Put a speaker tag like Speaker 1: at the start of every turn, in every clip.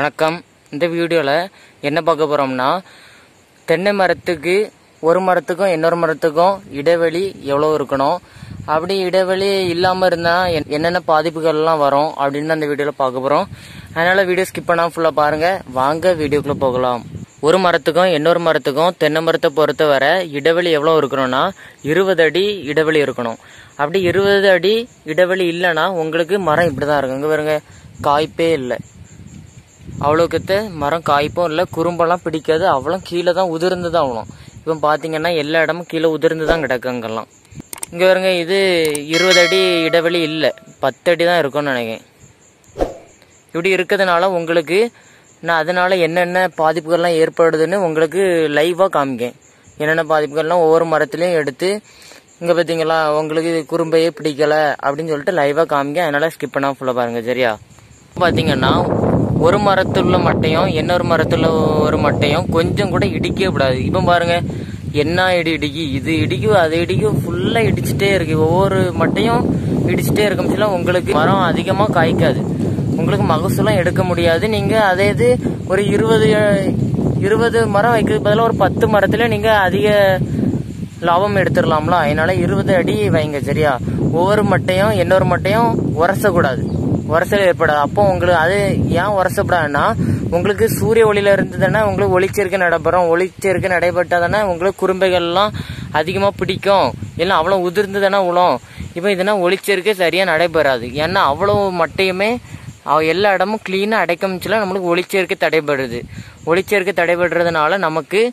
Speaker 1: வணக்கம் இந்த வீடியோவில் என்ன பார்க்க போகிறோம்னா தென்னை மரத்துக்கு ஒரு மரத்துக்கும் இன்னொரு மரத்துக்கும் இடைவெளி எவ்வளோ இருக்கணும் அப்படி இடைவெளி இல்லாமல் இருந்தால் என்னென்ன பாதிப்புகள்லாம் வரும் அப்படின்னு அந்த வீடியோவில் பார்க்க போகிறோம் அதனால் வீடியோ ஸ்கிப் பண்ணாமல் ஃபுல்லாக பாருங்கள் வாங்க வீடியோக்குள்ளே போகலாம் ஒரு மரத்துக்கும் இன்னொரு மரத்துக்கும் தென்னை மரத்தை பொறுத்தவரை இடைவெளி எவ்வளோ இருக்கணும்னா இருபது அடி இடைவெளி இருக்கணும் அப்படி இருபது அடி இடைவெளி இல்லைன்னா உங்களுக்கு மரம் இப்படி தான் இருக்கும் இங்கே பாருங்க காய்ப்பே இல்லை அவ்வளோக்கத்த மரம் காய்ப்பும் இல்லை குறும்பெல்லாம் பிடிக்காது அவ்வளோ கீழே தான் உதிர்ந்து தான் அவ்வளோ இப்போ பார்த்தீங்கன்னா எல்லா இடமும் கீழே உதிர்ந்து தான் கிடக்கு அங்கெல்லாம் இங்கே வருங்க இது இருபது அடி இடைவெளி இல்லை பத்து அடி தான் இருக்கும்னு நினைக்கிறேன் இப்படி இருக்கிறதுனால உங்களுக்கு நான் அதனால என்னென்ன பாதிப்புகள்லாம் ஏற்படுதுன்னு உங்களுக்கு லைவாக காமிக்கேன் என்னென்ன பாதிப்புகள்லாம் ஒவ்வொரு மரத்துலையும் எடுத்து இங்கே பார்த்தீங்களா உங்களுக்கு இது குறும்பையே பிடிக்கல அப்படின்னு சொல்லிட்டு லைவாக காமிக்க அதனால ஸ்கிப் பண்ணால் ஃபுல்லாக பாருங்கள் சரியா பார்த்தீங்கன்னா ஒரு மரத்துள்ள மட்டையும் இன்னொரு மரத்துல ஒரு மட்டையும் கொஞ்சம் கூட இடிக்கவே கூடாது இப்போ பாருங்க என்ன இடி இடிக்கி இது இடிக்கும் அது இடிக்கும் ஃபுல்லாக இடிச்சுட்டே இருக்கு ஒவ்வொரு மட்டையும் இடிச்சுட்டே இருக்க உங்களுக்கு மரம் அதிகமாக காய்க்காது உங்களுக்கு மகசூலம் எடுக்க முடியாது நீங்க அதே இது ஒரு இருபது இருபது மரம் வைக்கிறது பதிலாக ஒரு பத்து மரத்துல நீங்க அதிக லாபம் எடுத்துடலாம்ல அதனால இருபது அடி வைங்க சரியா ஒவ்வொரு மட்டையும் இன்னொரு மட்டையும் உரசக்கூடாது உரசல் ஏற்படாது அப்போ உங்களுக்கு அது ஏன் உரசப்படாதுன்னா உங்களுக்கு சூரிய ஒளியில இருந்ததுன்னா உங்களுக்கு ஒளிச்சேர்க்கை நடைபெறும் ஒளிச்சேர்க்கை நடைபெற்றாதானே உங்களுக்கு குறும்பைகள்லாம் அதிகமாக பிடிக்கும் இல்லை அவ்வளோ உதிர்ந்ததுன்னா உளும் இப்போ இதுனா ஒளிச்சேர்க்கை சரியாக நடைபெறாது ஏன்னா அவ்வளோ மட்டையுமே அவ- எல்லா இடமும் க்ளீனாக அடைக்கமிச்சுல நம்மளுக்கு ஒளிச்சேர்க்கை தடைபடுது ஒளிச்சேர்க்கை தடைபடுறதுனால நமக்கு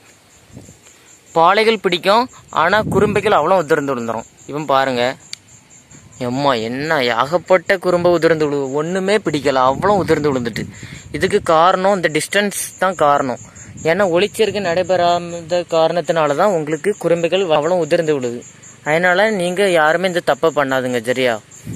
Speaker 1: பாலைகள் பிடிக்கும் ஆனால் குறும்பைகள் அவ்வளோ உதிர்ந்து விழுந்துரும் இப்போ பாருங்க எம்மா என்ன ஏகப்பட்ட குறும்பை உதிர்ந்து விழு ஒன்றுமே பிடிக்கல அவ்வளோ உதிர்ந்து விழுந்துட்டு இதுக்கு காரணம் இந்த டிஸ்டன்ஸ் தான் காரணம் ஏன்னா ஒளிச்சேர்க்கை நடைபெறாத காரணத்தினால தான் உங்களுக்கு குறும்பைகள் அவ்வளோ உதிர்ந்து விழுது அதனால நீங்கள் யாருமே இந்த தப்பை பண்ணாதுங்க சரியா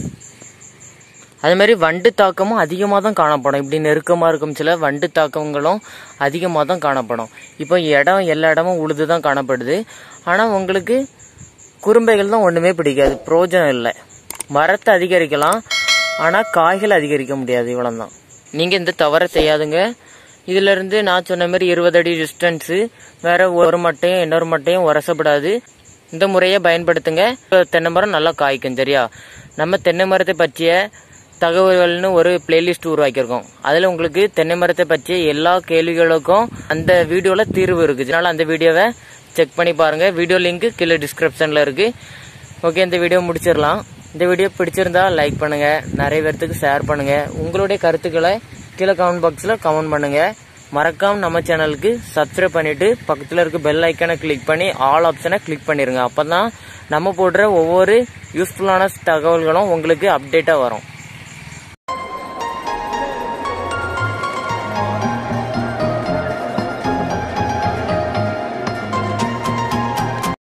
Speaker 1: அது மாதிரி வண்டு தாக்கமும் அதிகமாக தான் காணப்படும் இப்படி நெருக்கமாக இருக்கும் சில வண்டு தாக்கங்களும் அதிகமாக தான் காணப்படும் இப்போ இடம் எல்லா இடமும் உழுது தான் காணப்படுது ஆனால் உங்களுக்கு குறும்பைகள் தான் ஒன்றுமே பிடிக்காது பிரோஜனம் இல்லை மரத்தை அதிகரிக்கலாம் ஆனால் காய்கள் அதிகரிக்க முடியாது இவ்வளோ தான் நீங்கள் இந்த தவறை செய்யாதுங்க இதுல இருந்து நான் சொன்ன மாதிரி இருபது அடி டிஸ்டன்ஸு வேற ஒரு மட்டையும் இன்னொரு மட்டையும் உரசப்படாது இந்த முறையை பயன்படுத்துங்க தென்னை மரம் நல்லா காய்க்கும் சரியா நம்ம தென்னை மரத்தை பற்றிய தகவல்கள்னு ஒரு பிளேலிஸ்ட் உருவாக்கியிருக்கோம் அதில் உங்களுக்கு தென்னை மரத்தை பற்றிய எல்லா கேள்விகளுக்கும் அந்த வீடியோவில் தீர்வு இருக்குது அதனால அந்த வீடியோவை செக் பண்ணி பாருங்க வீடியோ லிங்க் கீழே டிஸ்கிரிப்ஷனில் இருக்கு ஓகே இந்த வீடியோ முடிச்சிடலாம் இந்த வீடியோ பிடிச்சிருந்தா லைக் பண்ணுங்க நிறைய பேர்த்துக்கு ஷேர் பண்ணுங்க உங்களுடைய கருத்துக்களை கீழே கமெண்ட் பாக்ஸில் கமெண்ட் பண்ணுங்க மறக்காம நம்ம சேனலுக்கு சப்ஸ்கிரைப் பண்ணிட்டு பக்கத்தில் இருக்க பெல் ஐக்கானை கிளிக் பண்ணி ஆல் ஆப்ஷனை கிளிக் பண்ணிருங்க அப்பதான் நம்ம போடுற ஒவ்வொரு யூஸ்ஃபுல்லான தகவல்களும் உங்களுக்கு அப்டேட்டாக வரும்